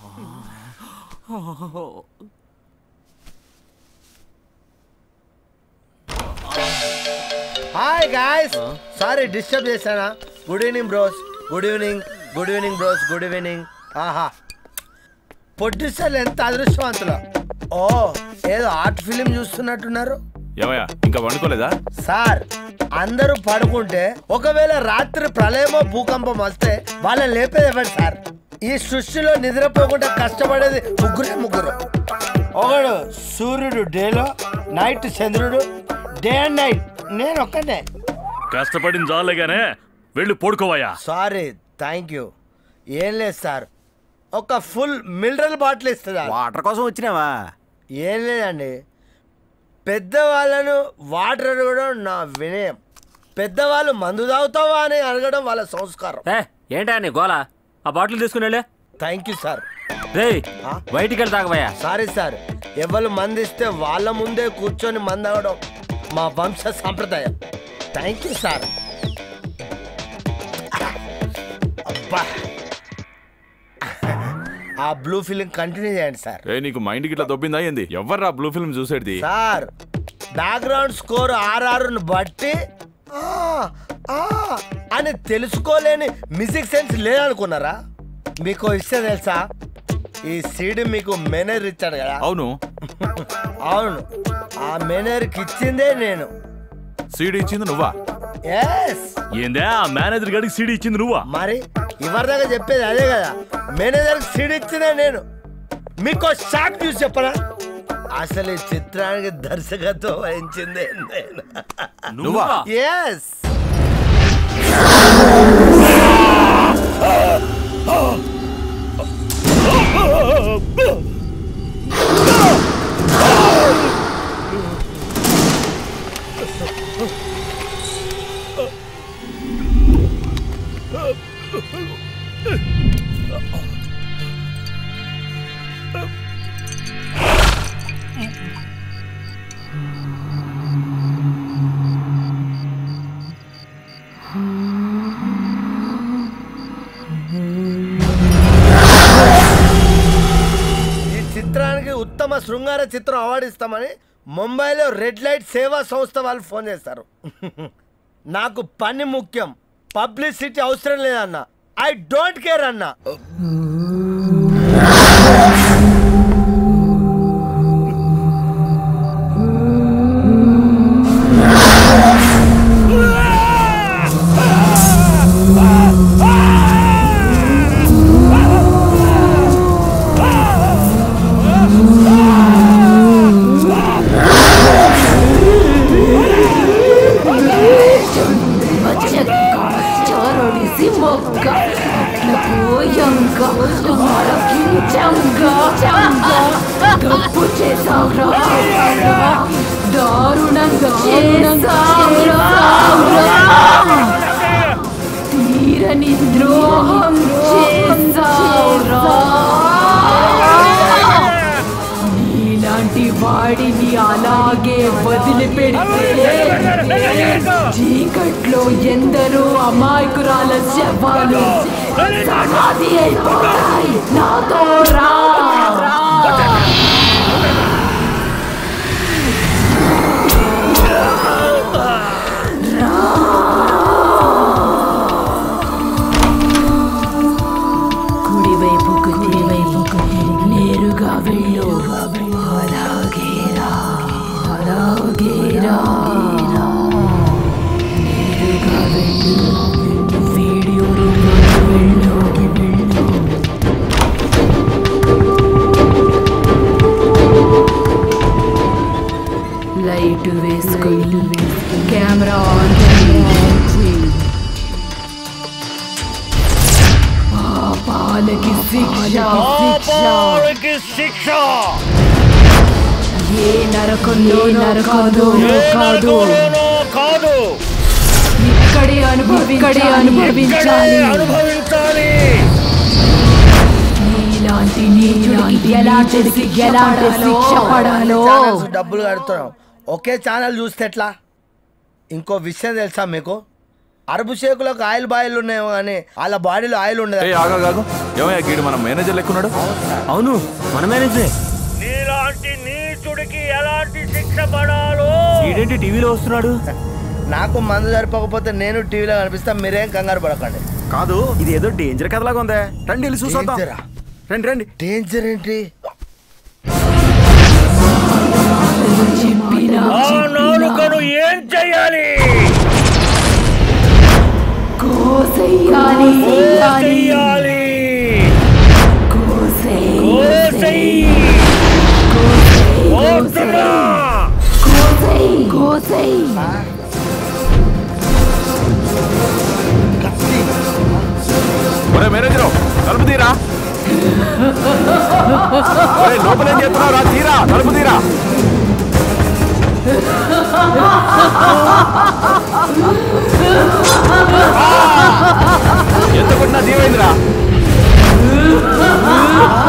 Hi guys sorry disturb చేశానా good evening bros good evening good evening bros good evening ఆహా ప్రొడ్యూసర్లు ఎంత అదృష్టవంతులు ఓ ఏదో ఆర్ట్ ఫిలిం చూస్తున్నట్టున్నారు ఏమయ్యా ఇంకా వండుకోలేదా సార్ అందరూ పడుకుంటే ఒకవేళ రాత్రి ప్రళయమో భూకంపం వస్తే వాళ్ళని లేపేది ఎవరు సార్ ఈ సృష్టిలో నిద్రపోకుండా కష్టపడేది ముగ్గురే ముగ్గురు ఒకడు సూర్యుడు డేలో నైట్ చంద్రుడు డే అండ్ నైట్ నేను ఒక్కనే కష్టపడిన చాలేగానే వెళ్ళి పడుకోవయ్యా సారీ థ్యాంక్ యూ ఏం లేదు సార్ ఒక ఫుల్ మినరల్ బాటిల్ ఇస్తుందా వాటర్ కోసం వచ్చినావా ఏం లేదండి పెద్దవాళ్ళను వాటర్ అడగడం నా వినయం పెద్దవాళ్ళు మందు తాగుతావా అని అడగడం వాళ్ళ సంస్కారం ఏ ఏంటా నీ గోల ఆ బాటిల్ తీసుకుని వెళ్ళే థ్యాంక్ యూ సార్ రే ఆ? బయటికి వెళ్ళి తాగబోయా సారీ సార్ ఎవరు మంది ఇస్తే వాళ్ళ ముందే కూర్చొని మంది అవడం మా వంశ సాంప్రదాయం థ్యాంక్ యూ సార్ అబ్బా ఆ బ్లూ ఫిలిం కంటిన్యూ చేయండి సార్ ఏ నీకు మైండ్ గిట్లా దొబ్బిందా ఏంది ఎవర్రా బ్లూ ఫిల్మ్ చూసేది సార్ బ్యాక్గ్రౌండ్ స్కోర్ ఆర్ఆర్ను బట్టి ఆ, ఆ అని తెలుసుకోలేని మ్యూజిక్ సెన్స్ లేదనుకున్నారా మీకు ఇష్టం తెలుసా ఈ సీడీ మీకు మేనేజర్ ఇచ్చాడు కదా అవును అవును ఆ మేనేజర్కి ఇచ్చిందే నేను సీడీ ఇచ్చింది నువ్వా ఎస్ ఏందే ఆ మేనేజర్ గడికి సీడీ ఇచ్చింది నువ్వా మరి ఇవరిదాకా చెప్పేది అదే కదా మేనేజర్కి సీడీ ఇచ్చిందే నేను మీకు షాక్ చూసి చెప్పరా అసలు ఈ చిత్రానికి దర్శకత్వం వహించిందే నేను నువ్వా ఎస్ ఈ చిత్రానికి ఉత్తమ శృంగార చిత్రం అవార్డు ఇస్తామని ముంబైలో రెడ్ లైట్ సేవా సంస్థ వాళ్ళు ఫోన్ చేస్తారు నాకు పని ముఖ్యం పబ్లిసిటీ అవసరం లేదన్న ఐ డోంట్ కేర్ అన్న చరడిసి మొక్క పోయంక మరకించంగా డబ్బు చేసావురా దారుణంగా చేసావురా తీరని ద్రోహం చేసావురా నీలాంటి వాడిని అలాగే వదిలిపెడితే చీకట్లో ఎందరో అమాయకురాల శవాలు సమాధి అయిపోతాయి నాతో రా కుడివైపుకు కుడివైపుకు నేరుగా వెళ్ళు అలాగే రా అలాగే రా నేరుగా వెళ్ళు వీడియో రూమ్లోకి వెళ్ళు వెళ్ళు లైట్ వేసుకొని కెమెరా ఆన్ చేయి పాపాలకి శిక్ష శిక్ష ఏ నరకంలో నరకాదో కాదు కాదు ఇక్కడే అనుభవి ఇక్కడే అనుభవించాలి అనుభవించాలి నీలాంటి నీలాంటి ఎలాంటి ఎలాంటి శిక్ష పడాలో ఛానల్స్ డబ్బులు కడుతున్నాం ఒకే ఛానల్ చూస్తే ఎట్లా ఇంకో విషయం తెలుసా మీకు అరబు షేకులకు ఆయిల్ బాయిల్ ఉన్నాయేమో కానీ వాళ్ళ బాడీలో ఆయిల్ ఏ ఉండదు ఆగా కాదు ఏమయ్యా గీడు మన మేనేజర్ లెక్కున్నాడు అవును మన మేనేజరే నీలాంటి నీచుడికి ఎలాంటి శిక్ష పడాలో ఈడేంటి టీవీలో వస్తున్నాడు నాకు మందు సరిపోకపోతే నేను టీవీలో కనిపిస్తా మీరేం కంగారు పడకండి కాదు ఇది ఏదో డేంజర్ కథలాగా ఉందే రండి వెళ్ళి చూసొద్దాం డేంజరా? రండి రండి డేంజర్ ఏంటి చెప్పినా నాలుకను ఏం చెయ్యాలి కోసేయాలి కోసేయాలి కోసేయ్ కోసేయ్ కోసేయ్ ఒరే మేనేజరు తలుపు తీరా ఒరే లోపలేం చేస్తున్నావు రా తీరా తలుపు తీరా ఎంత కొట్టినా దీవైందిరా